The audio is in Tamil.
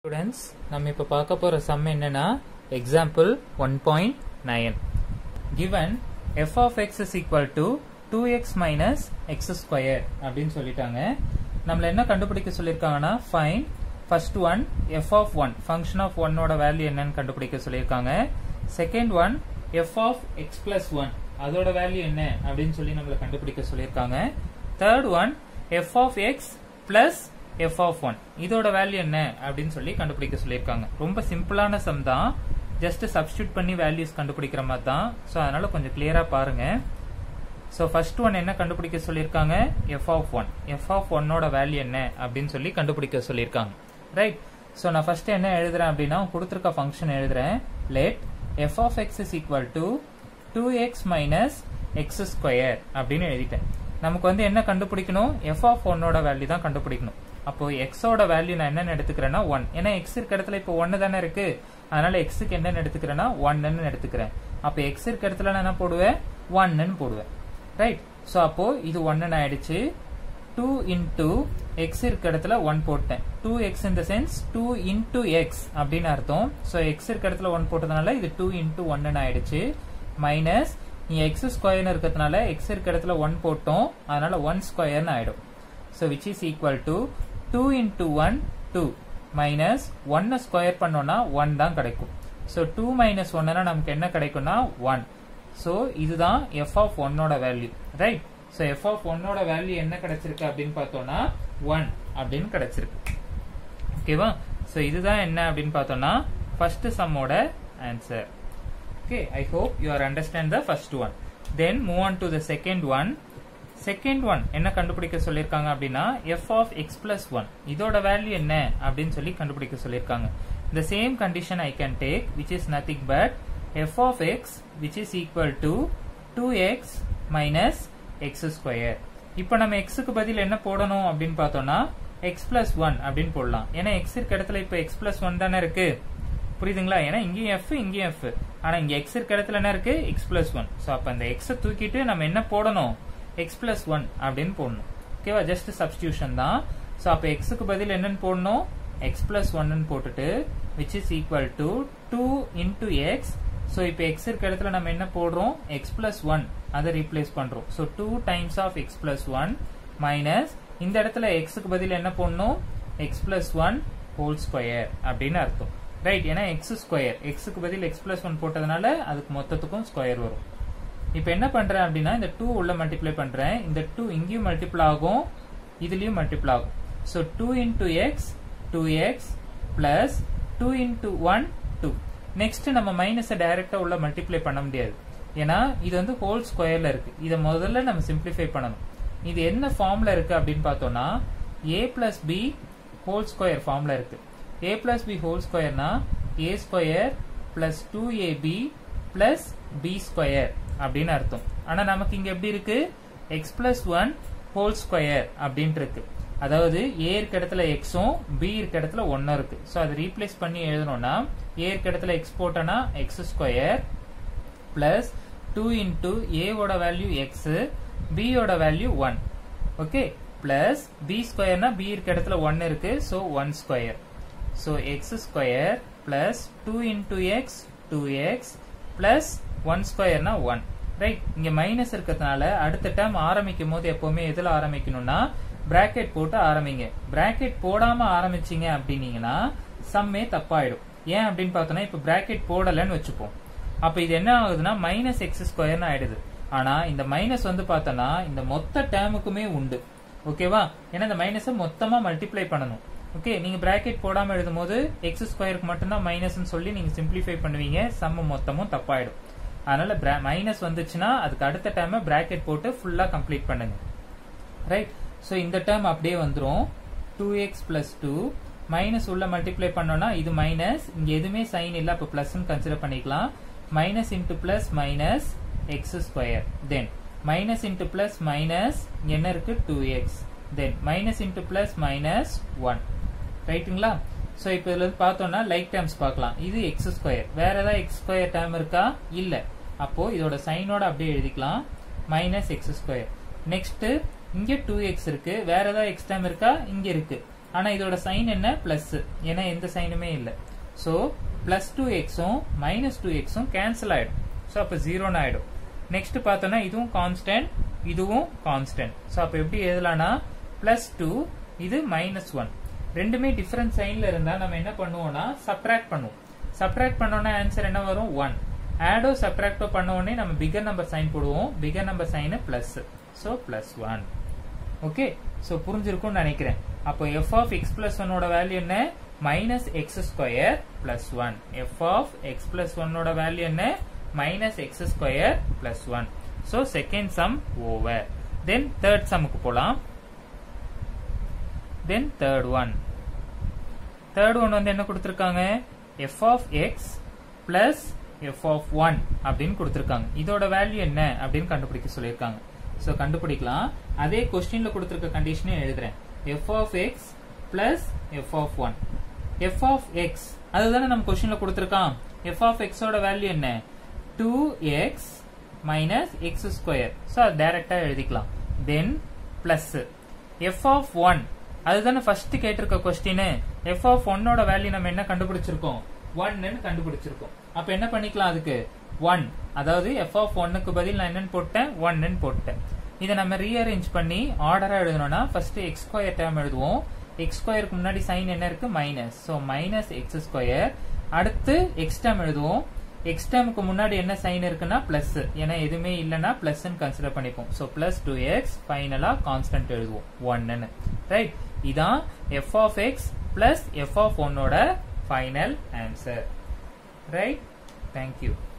ஸ்டூடெண்ட்ஸ் நம்ம இப்போ பார்க்க போற சம் என்னன்னா example one point nine given f of x is equal to two x minus x square அப்படின்னு சொல்லிட்டாங்க நம்மள என்ன கண்டுபிடிக்க சொல்லியிருக்காங்கன்னா fine first one f of one function of ஒன்னோட வேல்யூ என்னன்னு கண்டுபிடிக்க சொல்லியிருக்காங்க second one f of x plus one அதோட வேல்யூ என்ன அப்படின்னு சொல்லி நம்மள கண்டுபிடிக்க சொல்லியிருக்காங்க third one f of x plus f of one இதோட வேல்யூ என்ன அப்படின்னு சொல்லி கண்டுபிடிக்க சொல்லியிருக்காங்க ரொம்ப சிம்பிளான சம் தான் ஜஸ்ட் சப்ஸ்டியூட் பண்ணி வேல்யூஸ் கண்டுபிடிக்கிற மாதிரி தான் ஸோ அதனால கொஞ்சம் கிளியரா பாருங்க ஸோ ஃபர்ஸ்ட் ஒன் என்ன கண்டுபிடிக்க சொல்லியிருக்காங்க f of one f of ஒன்னோட வேல்யூ என்ன அப்படின்னு சொல்லி கண்டுபிடிக்க சொல்லியிருக்காங்க ரைட் ஸோ நான் ஃபர்ஸ்ட் என்ன எழுதுறேன் அப்படின்னா கொடுத்துருக்க ஃபங்க்ஷன் எழுதுறேன் let f of x is equal to two x minus x square அப்படின்னு எழுதிட்டேன் நமக்கு வந்து என்ன கண்டுபிடிக்கணும் எஃப் ஆஃப் ஒன்னோட வேல்யூ தான் கண்டுபிடிக்கணும் அப்போ எக்ஸோட வேல்யூ நான் என்னன்னு எடுத்துக்கிறேன்னா ஒன் ஏன்னா எக்ஸ் இருக்க இடத்துல இப்போ ஒன்னு தானே இருக்கு அதனால எக்ஸுக்கு என்னன்னு எடுத்துக்கிறேன்னா ஒன்னு எடுத்துக்கிறேன் அப்போ எக்ஸ் இருக்க இடத்துல நான் என்ன போடுவேன் ஒன்னு போடுவேன் ரைட் ஸோ அப்போ இது ஒன்னு ஆயிடுச்சு டூ இன்டூ எக்ஸ் இருக்க இடத்துல ஒன் போட்டேன் டூ எக்ஸ் இந்த சென்ஸ் டூ இன்டூ எக்ஸ் அப்படின்னு அர்த்தம் ஸோ எக்ஸ் இருக்க இடத்துல ஒன் போட்டதுனால இது டூ இன்டூ ஒன்னு ஆயிடுச்சு மைனஸ் நீ எக்ஸ் ஸ்கொயர்னு இருக்கிறதுனால எக்ஸ் இருக்க இடத்துல ஒன் போட்டோம் அதனால ஒன் ஸ்கொயர்னு ஆயிடும் so which is equal to two into one two minus ஒன்னை ஸ்கொயர் பண்ணோம்னா ஒன் தான் கிடைக்கும் ஸோ டூ மைனஸ் ஒன்னா நமக்கு என்ன கிடைக்கும்னா ஒன் ஸோ இதுதான் எஃப் ஆஃப் ஒன்னோட value right so f of ஒன்னோட வேல்யூ என்ன கிடைச்சிருக்கு அப்படின்னு பார்த்தோம்னா ஒன் அப்படின்னு கிடைச்சிருக்கு ஓகேவா ஸோ இதுதான் என்ன அப்படின்னு பார்த்தோம்னா ஃபர்ஸ்ட் சம்மோட answer okay I hope you are understand the first one then move on to the second one second one என்ன கண்டுபிடிக்க சொல்லியிருக்காங்க அப்படின்னா f of x plus one இதோட வேல்யூ என்ன அப்படின்னு சொல்லி கண்டுபிடிக்க சொல்லியிருக்காங்க இந்த same condition I can take which is nothing but f of x which is equal to two x minus x square இப்போ நம்ம எக்ஸுக்கு பதில் என்ன போடணும் அப்படின்னு பார்த்தோம்னா எக்ஸ் பிளஸ் ஒன் அப்படின்னு போடலாம் ஏன்னா எக்ஸ் இருக்க இடத்துல இப்போ எக்ஸ் பிளஸ் ஒன் தானே இருக்கு புரியுதுங்களா ஏன்னா இங்கேயும் எஃப் இங்கேயும் எஃப் ஆனா இங்க எக்ஸ் இருக்க இடத்துல என்ன இருக்கு எக்ஸ் பிளஸ் ஒன் ஸோ அப்ப அந்த எக்ஸை தூக்கிட்டு நம்ம என்ன போடணும் எக்ஸ் பிளஸ் ஒன் அப்படின்னு போடணும் ஓகேவா ஜஸ்ட் சப்ஸ்டியூஷன் தான் ஸோ அப்போ எக்ஸுக்கு பதில் என்னன்னு போடணும் எக்ஸ் பிளஸ் ஒன்னு போட்டுட்டு which is equal to two into x so இப்போ எக்ஸ் இருக்க இடத்துல நம்ம என்ன போடுறோம் எக்ஸ் பிளஸ் ஒன் அதை ரீப்ளேஸ் பண்றோம் so two times of x plus one minus இந்த இடத்துல எக்ஸுக்கு பதில் என்ன போடணும் x plus one whole square அப்படின்னு அர்த்தம் ரைட் ஏன்னா எக்ஸ் ஸ்கொயர் எக்ஸுக்கு பதில் எக்ஸ் பிளஸ் ஒன் போட்டதுனால அதுக்கு மொத்தத்துக்கும் ஸ்கொயர் வரும் இப்போ என்ன பண்றேன் அப்படின்னா இந்த டூ உள்ள மல்டிப்ளை பண்றேன் இந்த டூ இங்கேயும் மல்டிபிள் ஆகும் இதுலயும் மல்டிபிள் ஆகும் so two into x two x plus two into one two next நம்ம மைனஸை டைரக்டா உள்ள மல்டிப்ளை பண்ண முடியாது ஏன்னா இது வந்து ஹோல் ஸ்கொயர்ல இருக்கு இதை முதல்ல நம்ம சிம்பிளிஃபை பண்ணணும் இது என்ன ஃபார்ம்ல இருக்கு அப்படின்னு பார்த்தோம்னா a plus b whole square ஃபார்ம்ல இருக்கு ஏ பிளஸ் பி ஹோல் ஸ்கொயர்னா a square plus two ab plus b square அப்படின்னு அர்த்தம் ஆனா நமக்கு இங்க எப்படி இருக்கு x plus one whole square அப்படின்ட்டு இருக்கு அதாவது ஏ இருக்க இடத்துல எக்ஸும் பி இருக்க இடத்துல ஒன்னும் இருக்கு ஸோ அதை ரீப்ளேஸ் பண்ணி எழுதணும்னா ஏ இருக்க இடத்துல எக்ஸ் போட்டோம்னா x square plus two into ஏவோட வேல்யூ எக்ஸ் பியோட value one okay plus b ஸ்கொயர்னா பி இருக்க இடத்துல ஒன் இருக்கு so one square so x square plus two into x two x plus one ஸ்கொயர்னா ஒன் ரைட் இங்க மைனஸ் இருக்கிறதுனால அடுத்த டேர்ம் ஆரம்பிக்கும் போது எப்பவுமே எதுல ஆரம்பிக்கணும்னா பிராக்கெட் போட்டு ஆரம்பிங்க பிராக்கெட் போடாம ஆரம்பிச்சீங்க அப்படின்னீங்கன்னா சம்மே தப்பாயிடும் ஏன் அப்படின்னு பார்த்தோம்னா இப்ப பிராக்கெட் போடலன்னு வச்சுப்போம் அப்ப இது என்ன ஆகுதுன்னா மைனஸ் எக்ஸ் ஸ்கொயர்னு ஆயிடுது ஆனா இந்த மைனஸ் வந்து பார்த்தோம்னா இந்த மொத்த டேர்முக்குமே உண்டு ஓகேவா ஏன்னா இந்த மைனஸை மொத்தமா மல்டிப்ளை பண்ணணும் ஓகே நீங்க பிராக்கெட் போடாம எழுதும் போது எக்ஸ் ஸ்கொயருக்கு மட்டும்தான் மைனஸ் சொல்லி நீங்க சிம்பிளிஃபை பண்ணுவீங்க சம்ம மொத்தமும் தப்பாயிடும் அதனால மைனஸ் வந்துச்சுன்னா அதுக்கு அடுத்த டைம் பிராக்கெட் போட்டு ஃபுல்லா கம்ப்ளீட் பண்ணுங்க ரைட் ஸோ இந்த டேர்ம் அப்படியே வந்துடும் two x plus two minus உள்ள மல்டிப்ளை பண்ணோம்னா இது மைனஸ் இங்க எதுவுமே சைன் இல்ல அப்ப பிளஸ் கன்சிடர் பண்ணிக்கலாம் minus into plus minus x square then minus into plus minus என்ன இருக்கு two x then minus into plus minus one ரைட்டுங்களா ஸோ இப்போ இதுல இருந்து பார்த்தோம்னா லைக் டேர்ம்ஸ் பார்க்கலாம் இது எக்ஸ் ஸ்கொயர் வேற ஏதாவது எக்ஸ் ஸ்கொயர் டேர்ம் இருக்கா இல்ல அப்போ இதோட சைனோட அப்படியே எழுதிக்கலாம் மைனஸ் எக்ஸ் ஸ்கொயர் நெக்ஸ்ட் இங்க டூ எக்ஸ் இருக்கு வேற ஏதாவது எக்ஸ் டேர்ம் இருக்கா இங்க இருக்கு ஆனா இதோட சைன் என்ன பிளஸ் ஏன்னா எந்த சைனுமே இல்ல சோ பிளஸ் டூ எக்ஸும் மைனஸ் டூ எக்ஸும் கேன்சல் ஆயிடும் ஸோ அப்போ ஜீரோன்னு ஆயிடும் நெக்ஸ்ட் பார்த்தோம்னா இதுவும் கான்ஸ்டன்ட் இதுவும் கான்ஸ்டன்ட் ஸோ அப்போ எப்படி எழுதலாம்னா பிளஸ் டூ இது மைனஸ் ஒன் ரெண்டுமே டிஃபரண்ட் சைன்ல இருந்தா நம்ம என்ன பண்ணுவோம்னா சப்ராக்ட் பண்ணுவோம் சப்ராக்ட் பண்ணோம்னா ஆன்சர் என்ன வரும் ஒன் ஆடோ சப்ராக்டோ பண்ண உடனே நம்ம பிகர் நம்பர் சைன் போடுவோம் bigger number sign plus so plus one okay so புரிஞ்சிருக்கும்னு நினைக்கிறேன் அப்போ எஃப் ஆஃப் எக்ஸ் பிளஸ் ஒன்னோட வேல்யூ என்ன minus x square plus one f of x plus ஒன்னோட வேல்யூ என்ன minus x square plus one so second sum over then third சம்முக்கு போலாம் then third one third one வந்து என்ன கொடுத்துருக்காங்க f of x plus f of one அப்படின்னு கொடுத்துருக்காங்க இதோட வேல்யூ என்ன அப்படின்னு கண்டுபிடிக்க சொல்லியிருக்காங்க ஸோ கண்டுபிடிக்கலாம் அதே கொஸ்டின்ல கொடுத்துருக்க கண்டிஷனே எழுதுறேன் f of x plus f of one f of x அதுதானே நம்ம கொஸ்டின்ல கொடுத்துருக்கான் எஃப் ஆஃப் எக்ஸோட வேல்யூ என்ன two x minus x square so அது டைரக்டா எழுதிக்கலாம் then plus f of one அதுதானே ஃபர்ஸ்ட் கேட்டிருக்க கொஸ்டின் எஃப் ஆஃப் ஒன்னோட வேல்யூ நம்ம என்ன கண்டுபிடிச்சிருக்கோம் ஒன்னு கண்டுபிடிச்சிருக்கோம் அப்ப என்ன பண்ணிக்கலாம் அதுக்கு ஒன் அதாவது எஃப் ஆஃப் ஒன்னுக்கு பதில் நான் என்னன்னு போட்டேன் ஒன்னு போட்டேன் இதை நம்ம ரீஅரேஞ்ச் பண்ணி ஆர்டரா எழுதணும்னா ஃபர்ஸ்ட் எக்ஸ் ஸ்கொயர் டேர்ம் எழுதுவோம் எக்ஸ் ஸ்கொயருக்கு முன்னாடி சைன் என்ன இருக்கு minus so minus x square அடுத்து எக்ஸ் டேர்ம் எழுதுவோம் எக்ஸ் டேர்முக்கு முன்னாடி என்ன சைன் இருக்குன்னா பிளஸ் ஏன்னா எதுவுமே இல்லைன்னா பிளஸ் கன்சிடர் பண்ணிப்போம் ஸோ பிளஸ் டூ எக்ஸ் ஃபைனலா கான்ஸ்டன்ட் எழுதுவோம் ஒன்னு ரைட் இதான் f of x plus f of ஒன்னோட ஃபைனல் ஆன்சர் ரைட் தேங்க்யூ